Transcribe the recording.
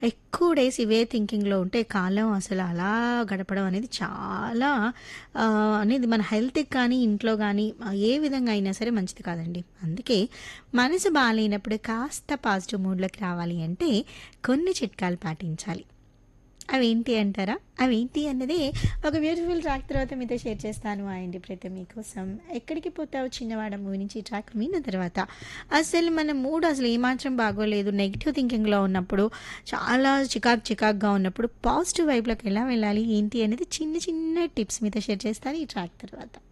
ఎక్కువ డేస్ ఇవే థింకింగ్‌లో ఉంటే కాలం అసలు అలా గడపడం అనేది చాలా ఆహ్, అనేది మన హెల్త్‌కి కానీ, ఇంట్లో గానీ ఆహ్, ఏ విధంగా అయినా సరే మంచిది కాదండి. అందుకే మనసు బాలేనప్పుడు కాస్త పాజిటివ్ మూడ్‌లోకి రావాలి అంటే కొన్ని చిట్కాలు పాటించాలి. అవేంటి అంటారా? అవేంటి అన్నదే ఒక బ్యూటిఫుల్ ట్రాక్ తర్వాత మీతో షేర్ చేస్తాను. అండ్ ఇప్పుడైతే మీకోసం 'ఎక్కడికి పోతావు చిన్నవాడా' మూవీ నుంచి ఈ ట్రాక్ విన్న తర్వాత అసలు మన మూడ్ అసలు ఏమాత్రం బాగోలేదు. నెగెటివ్ థింకింగ్‌లో ఉన్నప్పుడు చాలా చికాకు చికాకుగా ఉన్నప్పుడు పాజిటివ్ వైబ్‌లోకి ఎలా వెళ్ళాలి ఏంటి అనేది చిన్న చిన్న టిప్స్ మీతో షేర్ చేస్తాను ఈ ట్రాక్ తర్వాత.